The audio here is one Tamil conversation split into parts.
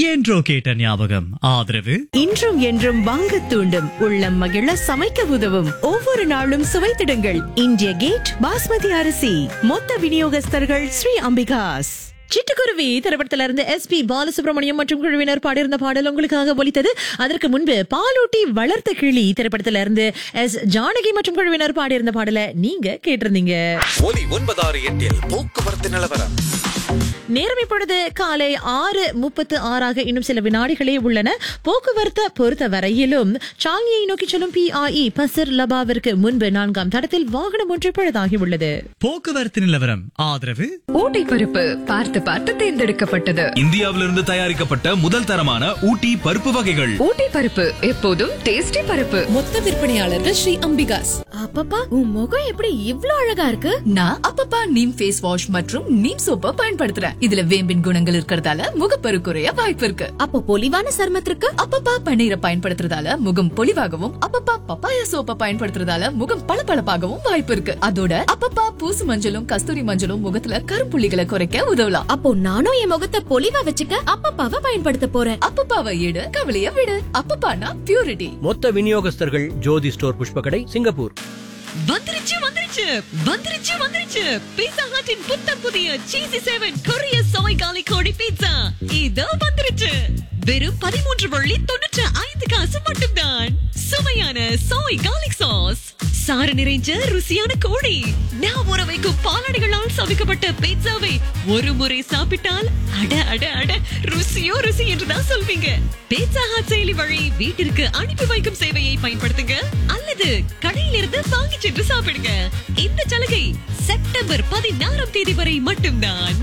என்றோ கேட்ட ஞாபகம் ஆதரவு இன்றும் என்றும் வாங்க தூண்டும் உள்ளம் மகிழ சமைக்க உதவும் ஒவ்வொரு நாளும் சுவைத்திடுங்கள் இந்திய கேட் பாஸ்மதி அரிசி மொத்த விநியோகஸ்தர்கள் ஸ்ரீ அம்பிகாஸ் சிட்டுக்குருவி திரைப்படத்தில இருந்து எஸ் பி பாலசுப்ரமணியம் மற்றும் குழுவினர் பாடியிருந்த பாடல் உங்களுக்காக ஒலித்தது அதற்கு முன்பு பாலூட்டி வளர்த்த கிளி திரைப்படத்தில இருந்து எஸ் ஜானகி மற்றும் குழுவினர் பாடியிருந்த பாடலை நீங்க கேட்டிருந்தீங்க ஒலி ஒன்பதாறு எட்டில் போக்குவரத்து நிலவரம் நேரம் இப்பொழுது காலை ஆறு முப்பத்து ஆறாக இன்னும் சில வினாடிகளே உள்ளன போக்குவரத்தை பொறுத்த வரையிலும் சாங்கியை நோக்கி செல்லும் பிஆஇ பசர் லபாவிற்கு முன்பு நான்காம் தடத்தில் வாகனம் ஒன்று பழுதாகி உள்ளது போக்குவரத்து நிலவரம் ஆதரவு ஊட்டி பருப்பு பார்த்து பார்த்து தேர்ந்தெடுக்கப்பட்டது இந்தியாவிலிருந்து தயாரிக்கப்பட்ட முதல் தரமான ஊட்டி பருப்பு வகைகள் ஊட்டி பருப்பு எப்போதும் டேஸ்டி பருப்பு மொத்த விற்பனையாளர்கள் ஸ்ரீ அம்பிகாஸ் அப்பப்பா உன் முகம் எப்படி இவ்ளோ அழகா இருக்கு நான் அப்பப்பா நீம் ஃபேஸ் வாஷ் மற்றும் நீம் சோப்பை பயன்படுத்துறேன் இதுல வேம்பின் குணங்கள் இருக்கறதால முகப்பரு குறைய வாய்ப்பு இருக்கு அப்போ பொலிவான சருமத்திற்கு அப்பப்பா பன்னீரை பயன்படுத்துறதால முகம் பொலிவாகவும் அப்பப்பா பப்பாயா சோப்பை பயன்படுத்துறதால முகம் பளபளப்பாகவும் வாய்ப்பு இருக்கு அதோட அப்பப்பா பூசு மஞ்சளும் கஸ்தூரி மஞ்சளும் முகத்துல கருப்புள்ளிகளை குறைக்க உதவலாம் அப்போ நானும் என் முகத்தை பொலிவா வச்சுக்க அப்பப்பாவை பயன்படுத்த போறேன் அப்பப்பாவை எடு கவலைய விடு அப்பப்பானா பியூரிட்டி மொத்த விநியோகஸ்தர்கள் ஜோதி ஸ்டோர் புஷ்பகடை சிங்கப்பூர் வந்துருச்சு வந்துருச்சு வந்துருச்சு வந்துருச்சு பீட்சா ஹட்டின் புத்தம் புதிய சீசி செவன் கொரிய சோய் காலி கோழி பீட்சா இதோ வந்துருச்சு வெறும் பதிமூன்று வள்ளி தொண்ணூற்று ஐந்து காசு மட்டும்தான் சுவையான சோய் காலிக் சாஸ் சாறு நிறைஞ்ச ருசியான கோழி நான் ஊற வைக்கும் பாலாடைகளால் சமைக்கப்பட்ட பீட்சாவை ஒரு முறை சாப்பிட்டால் அட அட அட ருசியோ ருசி என்றுதான் சொல்வீங்க பீட்சா ஹாட் செயலி வழி வீட்டிற்கு அனுப்பி வைக்கும் சேவையை பயன்படுத்துங்க அல்லது கடையிலிருந்து வாங்கி சென்று சாப்பிடுங்க இந்த சலுகை செப்டம்பர் பதினாறாம் தேதி வரை மட்டும்தான்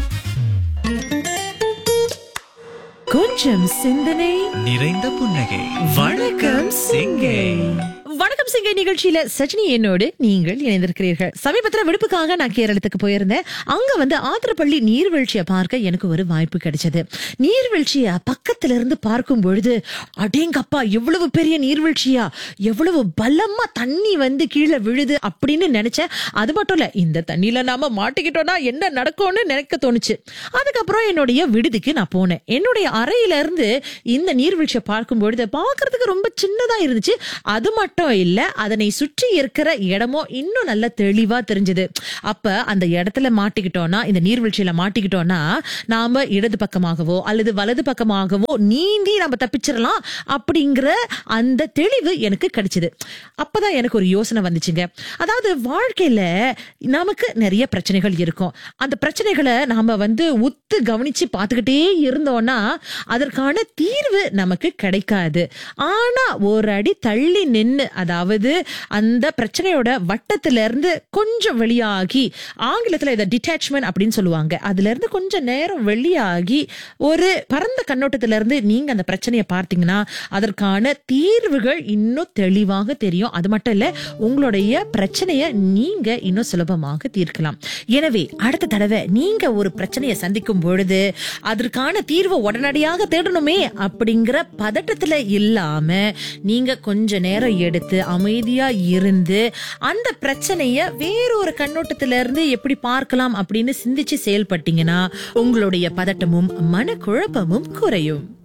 கொஞ்சம் சிந்தனை நிறைந்த புன்னகை வணக்கம் சிங்கை வணக்கம் சிங்கை நிகழ்ச்சியில சஜினி என்னோடு நீங்கள் இணைந்திருக்கிறீர்கள் சமீபத்துல விடுப்புக்காக நான் கேரளத்துக்கு போயிருந்தேன் அங்க வந்து ஆத்திரப்பள்ளி நீர்வீழ்ச்சியை பார்க்க எனக்கு ஒரு வாய்ப்பு கிடைச்சது நீர்வீழ்ச்சிய பக்கத்துல இருந்து பார்க்கும் பொழுது அடேங்கப்பா எவ்வளவு பெரிய நீர்வீழ்ச்சியா எவ்வளவு பலமா தண்ணி வந்து கீழே விழுது அப்படின்னு நினைச்சேன் அது மட்டும் இல்ல இந்த தண்ணியில நாம மாட்டிக்கிட்டோம்னா என்ன நடக்கும்னு நினைக்க தோணுச்சு அதுக்கப்புறம் என்னுடைய விடுதிக்கு நான் போனேன் என்னுடைய அறையில இருந்து இந்த நீர்வீழ்ச்சியை பார்க்கும் பொழுது பார்க்கிறதுக்கு ரொம்ப சின்னதா இருந்துச்சு அது மட்டும் இல்ல அதனை சுற்றி இருக்கிற இடமும் இன்னும் நல்ல தெளிவா தெரிஞ்சது அப்ப அந்த இடத்துல மாட்டிக்கிட்டோம்னா இந்த நீர்வீழ்ச்சியில மாட்டிக்கிட்டோம்னா நாம இடது பக்கமாகவோ அல்லது வலது பக்கமாகவோ நீந்தி நம்ம தப்பிச்சிடலாம் அப்படிங்கிற அந்த தெளிவு எனக்கு கிடைச்சது அப்பதான் எனக்கு ஒரு யோசனை வந்துச்சுங்க அதாவது வாழ்க்கையில நமக்கு நிறைய பிரச்சனைகள் இருக்கும் அந்த பிரச்சனைகளை நாம வந்து உத்து கவனிச்சு பார்த்துக்கிட்டே இருந்தோம்னா அதற்கான தீர்வு நமக்கு கிடைக்காது ஆனா ஒரு அடி தள்ளி நின்னு அதாவது அந்த பிரச்சனையோட வட்டத்துல இருந்து கொஞ்சம் வெளியாகி ஆங்கிலத்துல இதை டிட்டாச்மெண்ட் அப்படின்னு சொல்லுவாங்க அதுல இருந்து கொஞ்சம் நேரம் வெளியாகி ஒரு பரந்த கண்ணோட்டத்துல இருந்து நீங்க அந்த பிரச்சனையை பார்த்தீங்கன்னா அதற்கான தீர்வுகள் இன்னும் தெளிவாக தெரியும் அது மட்டும் இல்ல உங்களுடைய பிரச்சனையை நீங்க இன்னும் சுலபமாக தீர்க்கலாம் எனவே அடுத்த தடவை நீங்க ஒரு பிரச்சனையை சந்திக்கும் பொழுது அதற்கான தீர்வை உடனடியாக தேடணுமே அப்படிங்கிற பதட்டத்துல இல்லாம நீங்க கொஞ்ச நேரம் எடுத்து அமைதியா இருந்து அந்த பிரச்சனைய வேறொரு கண்ணோட்டத்துல இருந்து எப்படி பார்க்கலாம் அப்படின்னு சிந்திச்சு செயல்பட்டீங்கன்னா உங்களுடைய பதட்டமும் மனக்குழப்பமும் குறையும்